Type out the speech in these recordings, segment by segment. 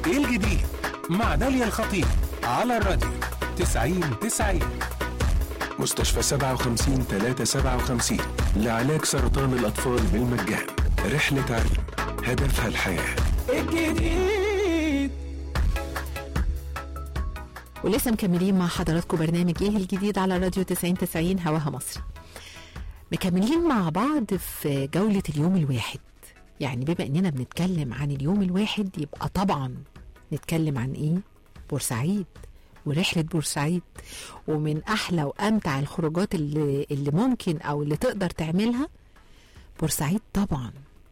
ايه الجديد مع داليا الخطيب على الراديو 90 90 مستشفى 57 357 لعلاج سرطان الأطفال بالمجان رحلة علم هدفها الحياة الجديد ولسه مكملين مع حضراتكم برنامج ايه الجديد على راديو 90 90 هواها مصر مكملين مع بعض في جولة اليوم الواحد يعني بما اننا بنتكلم عن اليوم الواحد يبقى طبعا نتكلم عن ايه بورسعيد ورحلة بورسعيد ومن أحلى وأمتع الخروجات اللي, اللي ممكن أو اللي تقدر تعملها بورسعيد طبعا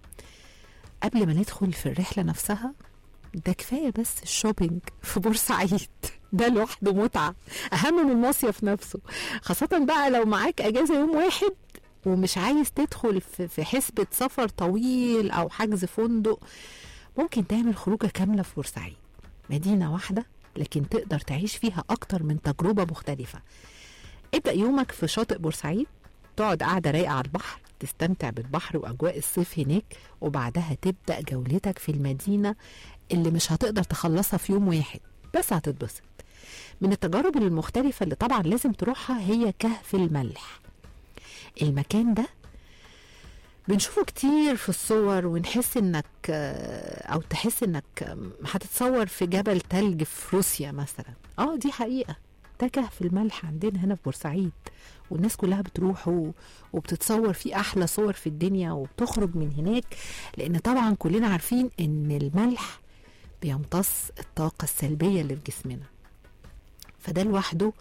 قبل ما ندخل في الرحلة نفسها ده كفاية بس الشوبينج في بورسعيد ده لوحده متعة أهم من المصيف نفسه خاصة بقى لو معاك أجازة يوم واحد ومش عايز تدخل في في حسبة سفر طويل أو حجز فندق ممكن تعمل خروجة كاملة في بورسعيد مدينة واحدة لكن تقدر تعيش فيها أكتر من تجربة مختلفة ابدأ يومك في شاطئ بورسعيد تقعد قاعدة رايقة على البحر تستمتع بالبحر وأجواء الصيف هناك وبعدها تبدأ جولتك في المدينة اللي مش هتقدر تخلصها في يوم واحد بس هتتبسط من التجارب المختلفة اللي طبعا لازم تروحها هي كهف الملح المكان ده بنشوفه كتير في الصور ونحس انك آه، او تحس انك آم، هتتصور في جبل تلج في روسيا مثلا اه دي حقيقة ده كهف الملح عندنا هنا في بورسعيد والناس كلها بتروح و- وبتتصور فيه احلى صور في الدنيا وبتخرج من هناك لان طبعا كلنا عارفين ان الملح بيمتص الطاقة السلبية اللي في جسمنا فده لوحده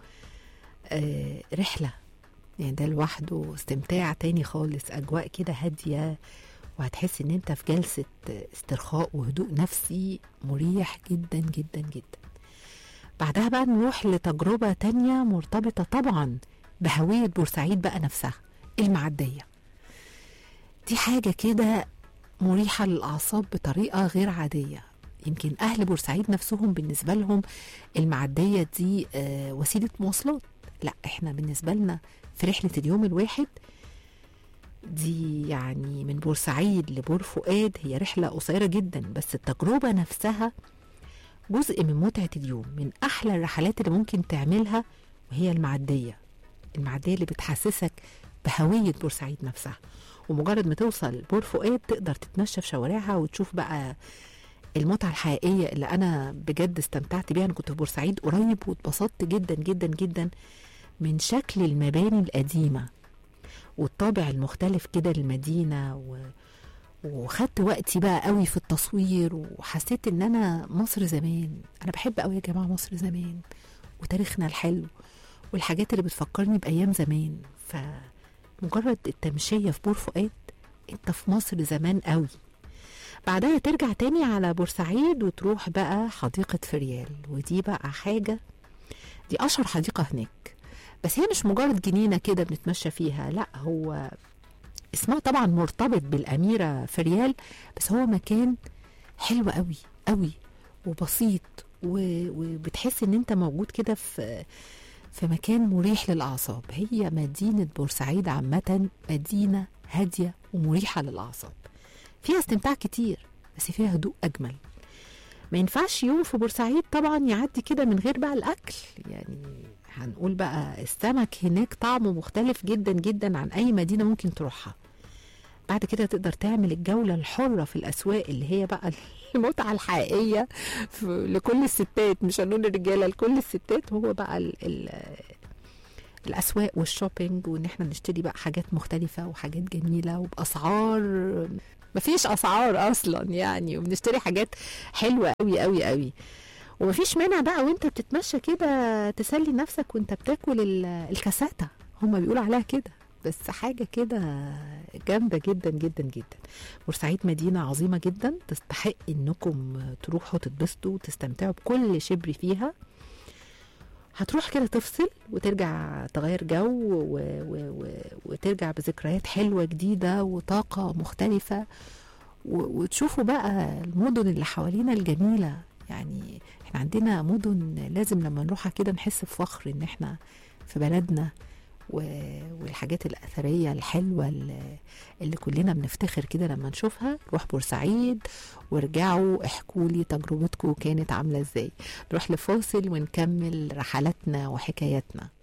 آه رحلة يعني ده لوحده استمتاع تاني خالص أجواء كده هادية وهتحس إن أنت في جلسة استرخاء وهدوء نفسي مريح جدا جدا جدا بعدها بقى نروح لتجربة تانية مرتبطة طبعا بهوية بورسعيد بقى نفسها المعدية دي حاجة كده مريحة للأعصاب بطريقة غير عادية يمكن أهل بورسعيد نفسهم بالنسبة لهم المعدية دي آه وسيلة مواصلات لا احنا بالنسبة لنا في رحلة اليوم الواحد دي يعني من بورسعيد لبور فؤاد هي رحلة قصيرة جدا بس التجربة نفسها جزء من متعة اليوم من أحلى الرحلات اللي ممكن تعملها وهي المعدية المعدية اللي بتحسسك بهوية بورسعيد نفسها ومجرد ما توصل بور فؤاد تقدر تتمشى في شوارعها وتشوف بقى المتعة الحقيقية اللي أنا بجد استمتعت بيها أنا كنت في بورسعيد قريب واتبسطت جدا جدا جدا من شكل المباني القديمة والطابع المختلف كده للمدينة و... وخدت وقتي بقى قوي في التصوير وحسيت ان انا مصر زمان انا بحب قوي يا جماعة مصر زمان وتاريخنا الحلو والحاجات اللي بتفكرني بأيام زمان فمجرد التمشية في بور فؤاد انت في مصر زمان قوي بعدها ترجع تاني على بورسعيد وتروح بقى حديقة فريال ودي بقى حاجة دي أشهر حديقة هناك بس هي مش مجرد جنينة كده بنتمشى فيها لا هو اسمها طبعا مرتبط بالأميرة فريال بس هو مكان حلو قوي قوي وبسيط و- وبتحس ان انت موجود كده في في مكان مريح للأعصاب هي مدينة بورسعيد عامة مدينة هادية ومريحة للأعصاب فيها استمتاع كتير بس فيها هدوء أجمل ما ينفعش يوم في بورسعيد طبعا يعدي كده من غير بقى الأكل يعني هنقول بقى السمك هناك طعمه مختلف جدا جدا عن أي مدينة ممكن تروحها بعد كده تقدر تعمل الجولة الحرة في الأسواق اللي هي بقى المتعة الحقيقية في- لكل الستات مش هنقول الرجالة لكل الستات هو بقى ال ال الأسواق والشوبينج وإن احنا نشتري بقى حاجات مختلفة وحاجات جميلة وبأسعار مفيش أسعار أصلا يعني وبنشتري حاجات حلوة قوي قوي قوي ومفيش مانع بقى وانت بتتمشى كده تسلي نفسك وانت بتاكل ال- الكاساتا هما بيقولوا عليها كده بس حاجة كده جامدة جدا جدا جدا بورسعيد مدينة عظيمة جدا تستحق انكم تروحوا تتبسطوا وتستمتعوا بكل شبر فيها هتروح كده تفصل وترجع تغير جو و... و... و... وترجع بذكريات حلوة جديدة وطاقة مختلفة و... وتشوفوا بقى المدن اللي حوالينا الجميلة يعني احنا عندنا مدن لازم لما نروحها كده نحس بفخر ان احنا في بلدنا و- والحاجات الأثرية الحلوة اللي- اللي كلنا بنفتخر كده لما نشوفها روح بورسعيد وارجعوا احكوا لي تجربتكم كانت عاملة ازاي نروح لفاصل ونكمل رحلاتنا وحكاياتنا